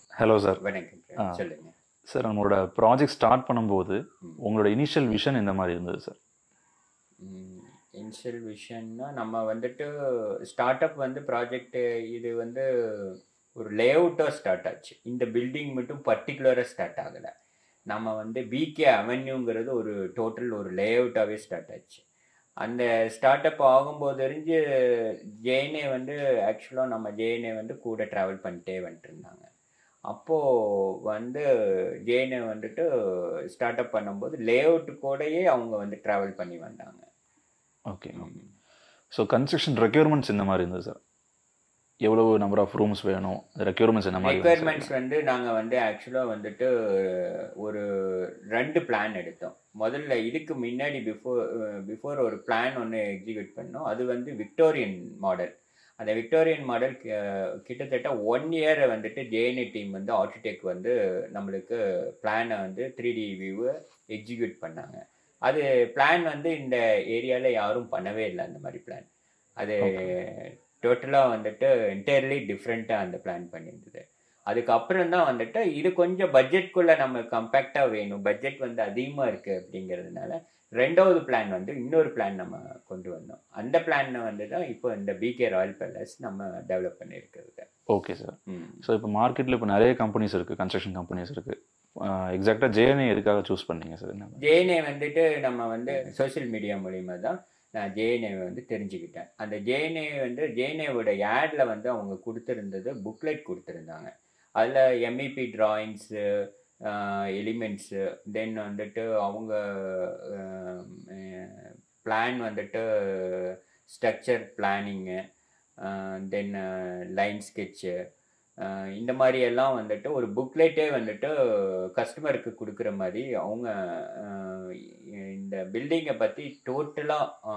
Hello sir வணக்கம் ஆ. சொல்லுங்க sir நம்மளோட ப்ராஜெக்ட் ஸ்டார்ட் பண்ணும்போது ம். உங்களோட இனிஷியல் விஷன் இந்த மாதிரி இருந்தது சார் இனிஷியல் விஷன்னா நம்ம வந்துட்டு ஸ்டார்ட் அப் வந்து ப்ராஜெக்ட் இது வந்து ஒரு லேஅவுட்டாக ஸ்டார்ட் ஆச்சு இந்த பில்டிங் மட்டும் பர்டிகுலராக ஸ்டார்ட் ஆகலை நம்ம வந்து பிகே அவென்யூங்கிறது ஒரு டோட்டல் ஒரு லேஅவுட்டாகவே ஸ்டார்ட் ஆச்சு அந்த ஸ்டார்ட் அப் ஆகும்போது தெரிஞ்சு ஜேஎன்ஏ வந்து ஆக்சுவலாக நம்ம ஜேஎன்ஏ வந்து கூட ட்ராவல் பண்ணிட்டே வந்துட்டு இருந்தாங்க அப்போது வந்து ஜேஎன்ஏ வந்துட்டு ஸ்டார்ட் அப் பண்ணும்போது லேஅவுட்டு கூடயே அவங்க வந்து ட்ராவல் பண்ணி வந்தாங்க ஓகே ஸோ கன்ஸ்ட்ரக்ஷன் ரெக்யூர்மெண்ட்ஸ் இந்த மாதிரி இருந்தது சார் எவ்வளவு நம்பர் ஆஃப் ரூம்ஸ் வேணும் ரெக்யூர்மெண்ட்ஸ் என்ன மாதிரி இருந்தது ரெக்குயர்மெண்ட்ஸ் வந்து நாங்கள் வந்து ஆக்சுவலாக வந்துட்டு ஒரு ரெண்டு பிளான் எடுத்தோம் முதல்ல இதுக்கு முன்னாடி பிஃபோர் பிஃபோர் ஒரு பிளான் ஒன்று எக்ஸிக்யூட் பண்ணோம் அது வந்து விக்டோரியன் மாடல் அந்த விக்டோரியன் மாடல் கிட்டத்தட்ட ஒன் இயரை வந்துட்டு ஜேஎன்ஏ டீம் வந்து ஆர்கிடெக்ட் வந்து நம்மளுக்கு பிளானை வந்து த்ரீ டி வியூவை எக்ஸிக்யூட் பண்ணாங்க அது பிளான் வந்து இந்த ஏரியாவில் யாரும் பண்ணவே இல்லை அந்த மாதிரி பிளான் அது டோட்டலாக வந்துட்டு என்டையர்லி டிஃப்ரெண்ட்டாக அந்த பிளான் பண்ணியிருந்தது அதுக்கப்புறம் தான் வந்துட்டு இது கொஞ்சம் பட்ஜெட்குள்ளே நம்ம கம்பேக்டாக வேணும் பட்ஜெட் வந்து அதிகமாக இருக்குது அப்படிங்கிறதுனால ரெண்டாவது பிளான் வந்து இன்னொரு பிளான் நம்ம கொண்டு வந்தோம் அந்த பிளானை வந்து தான் இப்போ இந்த பிகே ராயல் பேலஸ் நம்ம டெவலப் பண்ணியிருக்கிறது ஓகே சார் ஸோ இப்போ மார்க்கெட்டில் இப்போ நிறைய கம்பெனிஸ் இருக்குது கன்ஸ்ட்ரக்ஷன் கம்பெனிஸ் இருக்குது எக்ஸாக்டாக ஜேஎன்ஏ எதுக்காக சூஸ் பண்ணீங்க சார் என்ன ஜேஎன்ஏ வந்துட்டு நம்ம வந்து சோஷியல் மீடியா மூலிமா தான் நான் ஜேஎன்ஏ வந்து தெரிஞ்சுக்கிட்டேன் அந்த ஜேஎன்ஏ வந்து ஜேஎன்ஏவோட ஆட்ல வந்து அவங்க கொடுத்துருந்தது புக்லெட் கொடுத்துருந்தாங்க அதில் எம்இபி டிராயிங்ஸு எலிமெண்ட்ஸு தென் வந்துட்டு அவங்க பிளான் வந்துட்டு structure planning then line sketch இந்த மாதிரி எல்லாம் வந்துட்டு ஒரு புக்லெட்டே வந்துட்டு கஸ்டமருக்கு கொடுக்குற மாதிரி அவங்க அஹ், இந்த பில்டிங்கை பற்றி டோட்டலாக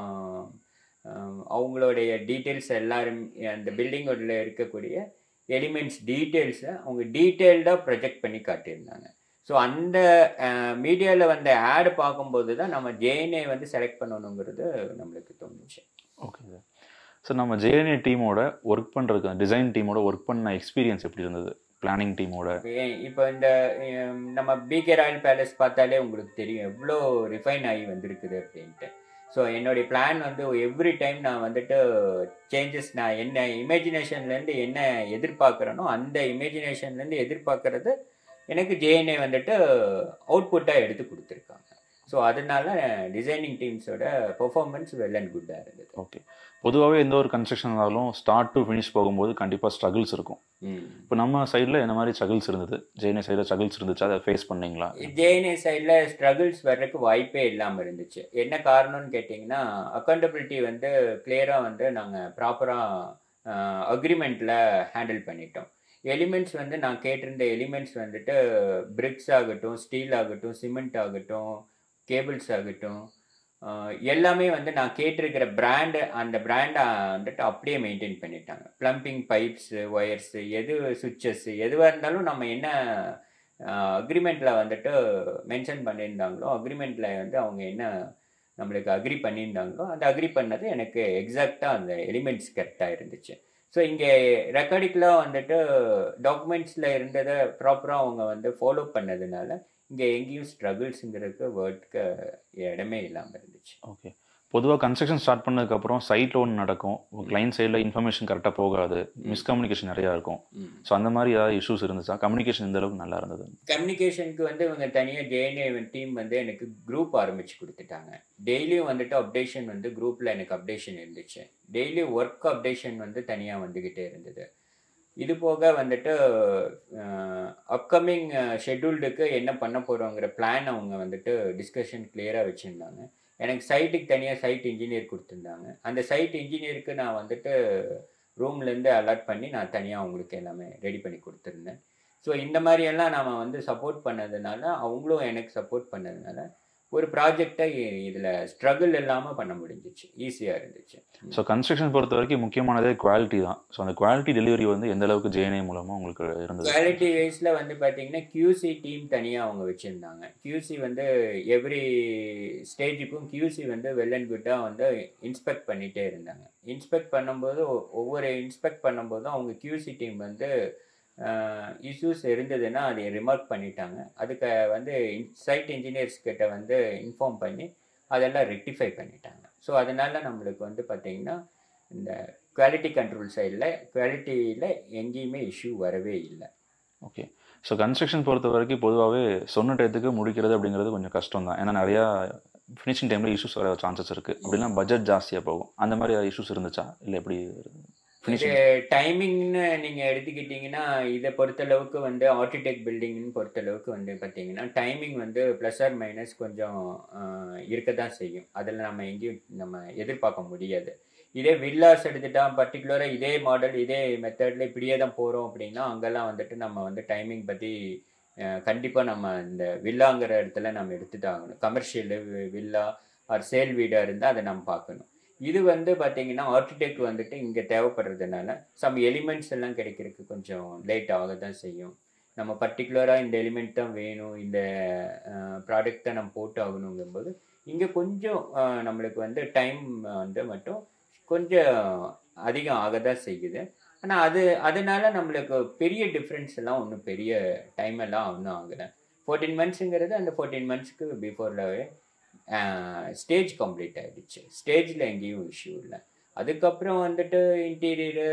அவங்களுடைய டீட்டெயில்ஸ் எல்லாரும் அந்த பில்டிங்கோட இருக்கக்கூடிய எலிமெண்ட்ஸ் டீட்டெயில்ஸை அவங்க டீட்டெயில்டாக ப்ரொஜெக்ட் பண்ணி காட்டியிருந்தாங்க ஸோ அந்த மீடியாவில் வந்த ஆடு பார்க்கும்போது தான் நம்ம ஜேஎன்ஏ வந்து செலக்ட் பண்ணணுங்கிறது நம்மளுக்கு தோணுச்சு ஓகே சார் சார் நம்ம ஜேஎன்ஏ டீமோட ஒர்க் பண்ணுறதுக்கு டிசைன் டீமோட ஒர்க் பண்ண எக்ஸ்பீரியன்ஸ் எப்படி இருந்தது பிளானிங் டீமோட ஏ- இப்போ இந்த ஹம், நம்ம பிகே ராயல் பேலஸ் பார்த்தாலே உங்களுக்கு தெரியும் எவ்வளோ ரிஃபைன் ஆகி வந்திருக்குது அப்படின்ட்டு ஸோ என்னுடைய பிளான் வந்து எவ்ரி டைம் நான் வந்துட்டு சேஞ்சஸ் நான் என்ன இமேஜினேஷன்லேருந்து என்ன எதிர்பார்க்குறேனோ அந்த இமேஜினேஷன்லேருந்து எதிர்பார்க்கறது எனக்கு ஜேஎன்ஏ வந்துட்டு அவுட்புட்டாக எடுத்து கொடுத்துருக்காங்க ஸோ அதனால டிசைனிங் டீம்ஸோட பெர்ஃபார்மன்ஸ் வெல் அண்ட் குட்டாக இருந்தது ஓகே பொதுவாகவே எந்த ஒரு கன்ஸ்ட்ரக்ஷன் இருந்தாலும் ஸ்டார்ட் டு ஃபினிஷ் போகும்போது கண்டிப்பாக ஸ்ட்ரகிள்ஸ் இருக்கும் ம் இப்போ நம்ம சைடில் என்ன மாதிரி ஸ்ட்ரகிள்ஸ் இருந்தது ஜேஎன்ஏ சைடில் ஸ்ட்ரகிள்ஸ் இருந்துச்சு அதை ஃபேஸ் பண்ணீங்களா ஜேஎன்ஏ சைடில் ஸ்ட்ரகிள்ஸ் வர்றதுக்கு வாய்ப்பே இல்லாமல் இருந்துச்சு என்ன காரணம்னு கேட்டிங்கன்னா அக்கௌண்டபிலிட்டி வந்து கிளியராக வந்து நாங்கள் ப்ராப்பராக அக்ரிமெண்ட்டில் ஹேண்டில் பண்ணிட்டோம் எலிமெண்ட்ஸ் வந்து நான் கேட்டிருந்த எலிமெண்ட்ஸ் வந்துட்டு பிரிக்ஸ் ஆகட்டும் ஸ்டீல் ஆகட்டும் சிமெண்ட் ஆகட்டும் கேபிள்ஸ் ஆகட்டும் ஆஹ் எல்லாமே வந்து நான் கேட்டிருக்கிற பிராண்டு அந்த பிராண்டை வந்துட்டு அப்படியே மெயின்டைன் பண்ணிட்டாங்க ப்ளம்பிங் பைப்ஸு ஒயர்ஸு எது சுவிட்சஸ் எதுவாக இருந்தாலும் நம்ம என்ன அக்ரிமெண்ட்டில் வந்துட்டு மென்ஷன் பண்ணியிருந்தாங்களோ அக்ரிமெண்ட்டில் வந்து அவங்க என்ன நம்மளுக்கு அக்ரி பண்ணியிருந்தாங்களோ அந்த அக்ரி பண்ணது எனக்கு எக்ஸாக்டாக அந்த எலிமெண்ட்ஸ் கரெக்டாக இருந்துச்சு ஸோ இங்கே ரெக்கார்டிக்கலாக வந்துட்டு டாக்குமெண்ட்ஸில் இருந்ததை ப்ராப்பராக அவங்க வந்து ஃபாலோ பண்ணதுனால இங்கே எங்கேயும் ஸ்ட்ரகிள்ஸுங்கிறதுக்கு வேர்ட்க்கு இடமே இல்லாமல் இருந்துச்சு ஓகே பொதுவாக கன்ஸ்ட்ரக்ஷன் ஸ்டார்ட் பண்ணதுக்கப்புறம் சைட்டில் ஒன்று நடக்கும் கிளைண்ட் சைடில் இன்ஃபர்மேஷன் கரெக்டாக போகாது மிஸ்கம்யூனிகேஷன் நிறையா இருக்கும் ஸோ அந்த மாதிரி ஏதாவது இஷ்யூஸ் இருந்துச்சா கம்யூனிகேஷன் இந்த அளவுக்கு நல்லா இருந்தது கம்யூனிகேஷனுக்கு வந்து இவங்க தனியாக ஜேஎன்ஏ டீம் வந்து எனக்கு குரூப் ஆரம்பிச்சு கொடுத்துட்டாங்க டெய்லியும் வந்துட்டு அப்டேஷன் வந்து குரூப்பில் எனக்கு அப்டேஷன் இருந்துச்சு டெய்லி ஒர்க் அப்டேஷன் வந்து தனியாக வந்துக்கிட்டே இருந்தது இது போக வந்துட்டு அப்கமிங் ஷெட்யூல்டுக்கு என்ன பண்ண போகிறோங்கிற பிளான் அவங்க வந்துட்டு டிஸ்கஷன் கிளியராக வச்சுருந்தாங்க எனக்கு சைட்டுக்கு தனியாக சைட் இன்ஜினியர் கொடுத்துருந்தாங்க அந்த சைட் இன்ஜினியருக்கு நான் வந்துட்டு ரூம்லேருந்து அலாட் பண்ணி நான் தனியாக அவங்களுக்கு எல்லாமே ரெடி பண்ணி கொடுத்துருந்தேன் ஸோ இந்த மாதிரி எல்லாம் நாம வந்து சப்போர்ட் பண்ணதுனால அவங்களும் எனக்கு சப்போர்ட் பண்ணதுனால ஒரு ப்ராஜெக்டை இதில் ஸ்ட்ரகிள் இல்லாமல் பண்ண முடிஞ்சிச்சு ஈஸியாக இருந்துச்சு ஸோ கன்ஸ்ட்ரக்ஷன் பொறுத்த வரைக்கும் முக்கியமானதே குவாலிட்டி தான் ஸோ அந்த குவாலிட்டி டெலிவரி வந்து எந்த அளவுக்கு ஜேஎன்ஏ மூலமாக உங்களுக்கு இருந்தது குவாலிட்டி வைஸில் வந்து பார்த்தீங்கன்னா கியூசி டீம் தனியாக அவங்க வச்சுருந்தாங்க கியூசி வந்து எவ்ரி ஸ்டேஜுக்கும் கியூசி வந்து வெல் அண்ட் குட்டாக வந்து இன்ஸ்பெக்ட் பண்ணிகிட்டே இருந்தாங்க இன்ஸ்பெக்ட் பண்ணும்போது ஒ- ஒவ்வொரு இன்ஸ்பெக்ட் பண்ணும்போதும் அவங்க கியூசி டீம் வந்து இஷ்யூஸ் இருந்ததுன்னா அதை ரிமார்க் பண்ணிட்டாங்க அதுக்கு வந்து சைட் இன்ஜினியர்ஸ் கிட்ட வந்து இன்ஃபார்ம் பண்ணி அதெல்லாம் ரெக்டிஃபை பண்ணிட்டாங்க ஸோ அதனால நம்மளுக்கு வந்து பார்த்திங்கன்னா இந்த குவாலிட்டி கண்ட்ரோல் சைடில் குவாலிட்டியில் எங்கேயுமே இஷ்யூ வரவே இல்லை ஓகே ஸோ கன்ஸ்ட்ரக்ஷன் பொறுத்த வரைக்கும் பொதுவாகவே சொன்ன டயத்துக்கு முடிக்கிறது அப்படிங்கிறது கொஞ்சம் கஷ்டம் தான் ஏன்னா நிறையா ஃபினிஷிங் டைமில் இஷ்யூஸ் வர சான்சஸ் இருக்குது அப்படின்னா பட்ஜெட் ஜாஸ்தியாக போகும் அந்த மாதிரி இஷ்யூஸ் இருந்துச்சா இல்லை எப்படி இது ஃபினிஷிங் டைமிங்னு நீங்கள் எடுத்துக்கிட்டிங்கன்னா இதை பொறுத்தளவுக்கு வந்து ஆர்கிடெக்ட் பில்டிங்னு பொறுத்தளவுக்கு வந்து பார்த்தீங்கன்னா டைமிங் வந்து ப்ளஸ் ஆர் மைனஸ் கொஞ்சம் இருக்க தான் செய்யும் அதில் நம்ம எங்கேயும் நம்ம எதிர்பார்க்க முடியாது இதே வில்லாஸ் எடுத்துட்டா பர்டிகுலராக இதே மாடல் இதே மெத்தடில் இப்படியே தான் போகிறோம் அப்படின்னா அங்கெல்லாம் வந்துட்டு நம்ம வந்து டைமிங் பற்றி கண்டிப்பாக நம்ம இந்த வில்லாங்கிற இடத்துல நம்ம எடுத்து தான் ஆகணும் கமர்ஷியலு வில்லா ஆர் சேல் வீடாக இருந்தால் அதை நம்ம பார்க்கணும் இது வந்து பார்த்தீங்கன்னா ஆர்கிடெக்ட் வந்துட்டு இங்கே தேவைப்படுறதுனால சம் எலிமெண்ட்ஸ் எல்லாம் கிடைக்கிறதுக்கு கொஞ்சம் லேட் ஆக தான் செய்யும் நம்ம பர்டிகுலராக இந்த எலிமெண்ட் தான் வேணும் இந்த ப்ராடக்ட் தான் நம்ம போட்டு ஆகணுங்கும்போது இங்கே கொஞ்சம் அஹ், நம்மளுக்கு வந்து டைம் வந்து மட்டும் கொஞ்சம் அதிகம் ஆக தான் செய்யுது ஆனால் அது அதனால நம்மளுக்கு பெரிய டிஃப்ரென்ஸ் எல்லாம் ஒன்றும் பெரிய டைம் எல்லாம் ஒன்றும் ஆகலை ஃபோர்டீன் மந்த்ஸுங்கிறது அந்த ஃபோர்டீன் மந்த்ஸ்க்கு பிஃபோர்லவே ஸ்டேஜ் கம்ப்ளீட் ஆகிடுச்சு ஸ்டேஜில் எங்கேயும் இஷ்யூ இல்லை அதுக்கப்புறம் வந்துட்டு இன்டீரியரு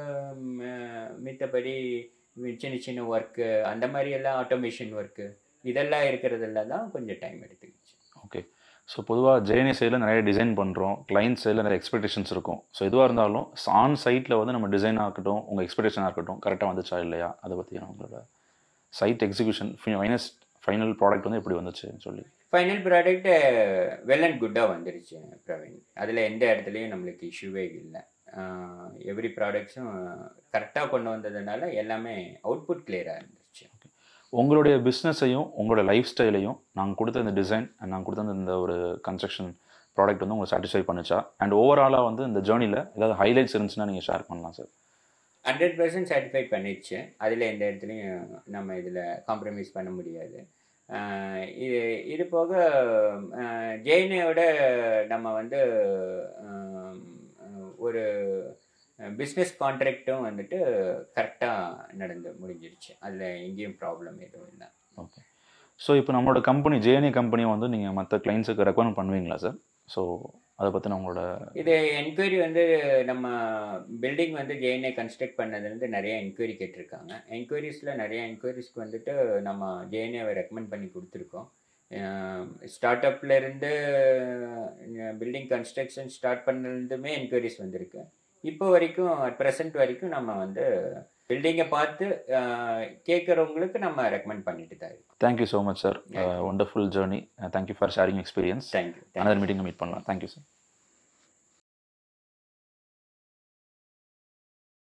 மித்தபடி சின்ன சின்ன ஒர்க்கு அந்த மாதிரி எல்லாம் ஆட்டோமேஷன் ஒர்க்கு இதெல்லாம் இருக்கிறதெல்லாம் தான் கொஞ்சம் டைம் எடுத்துக்கிச்சு ஓகே ஸோ பொதுவாக ஜேஎன்ஏ சைடில் நிறைய டிசைன் பண்ணுறோம் கிளைண்ட் சைடில் நிறைய எக்ஸ்பெக்டேஷன்ஸ் இருக்கும் ஸோ எதுவாக இருந்தாலும் ஆன் சைட்டில் வந்து நம்ம டிசைனாக இருக்கட்டும் உங்கள் எக்ஸ்பெக்டேஷனாக இருக்கட்டும் கரெக்டாக வந்துச்சா இல்லையா அதை பற்றி உங்களோட site execution finesse final product வந்து எப்படி வந்துச்சுன்னு சொல்லி ஃபைனல் ப்ராடக்ட் வெல் அண்ட் குட்டாக வந்துருச்சு பிரவீன் அதில் எந்த இடத்துலையும் நம்மளுக்கு இஷ்யூவே இல்லை எவ்ரி ப்ராடக்ட்ஸும் கரெக்டாக கொண்டு வந்ததுனால எல்லாமே அவுட்புட் கிளியராக இருந்துச்சு உங்களுடைய பிஸ்னஸையும் உங்களோட லைஃப் ஸ்டைலையும் நாங்கள் கொடுத்த இந்த டிசைன் நாங்கள் கொடுத்த இந்த ஒரு கன்ஸ்ட்ரக்ஷன் ப்ராடக்ட் வந்து உங்களுக்கு சாட்டிஸ்ஃபை பண்ணுச்சா அண்ட் ஓவராலாக வந்து இந்த ஜேர்னியில் ஏதாவது ஹைலைட்ஸ் இருந்துச்சுன்னா நீங்கள் ஷேர் பண்ணலாம் சார் ஹண்ட்ரட் பர்சன்ட் சாட்டிஸ்ஃபை பண்ணிடுச்சு அதில் எந்த இடத்துலையும் நம்ம இதில் காம்ப்ரமைஸ் பண்ண முடியாது ஆஹ் இது இது போக ஜெயினையோட நம்ம வந்து ஆஹ் ஒரு பிஸ்னஸ் கான்ட்ராக்டும் வந்துட்டு கரெக்டாக நடந்து முடிஞ்சிருச்சு அதில் எங்கேயும் ப்ராப்ளம் எதுவும் இல்லை ஓகே ஸோ இப்போ நம்மளோட கம்பெனி ஜேஎன்ஏ கம்பெனியை வந்து நீங்கள் மற்ற கிளைண்ட்ஸுக்கு ரெக்கமெண்ட் பண்ணுவீங்களா சார் ஸோ அதை பற்றின உங்களோட இது என்கொயரி வந்து நம்ம பில்டிங் வந்து ஜேஎன்ஏ கன்ஸ்ட்ரக்ட் பண்ணதுலேருந்து நிறைய என்கொயரி கேட்டிருக்காங்க என்கொயரிஸில் நிறைய என்கொயரிஸ்க்கு வந்துட்டு நம்ம ஜேஎன்ஏவை ரெக்கமெண்ட் பண்ணி கொடுத்துருக்கோம் ஸ்டார்ட் அப்லேருந்து பில்டிங் கன்ஸ்ட்ரக்ஷன் ஸ்டார்ட் பண்ணதுமே என்கொயரிஸ் வந்திருக்கு இப்போ வரைக்கும் அட் ப்ரெசன்ட் வரைக்கும் நம்ம வந்து பில்டிங்கை பார்த்து கேட்குறவங்களுக்கு நம்ம ரெக்கமெண்ட் பண்ணிட்டு தான் இருக்கோம் thank you so much sir wonderful journey thank you for sharing experience thank you another meeting meet பண்ணலாம் தேங்க்யூ சார்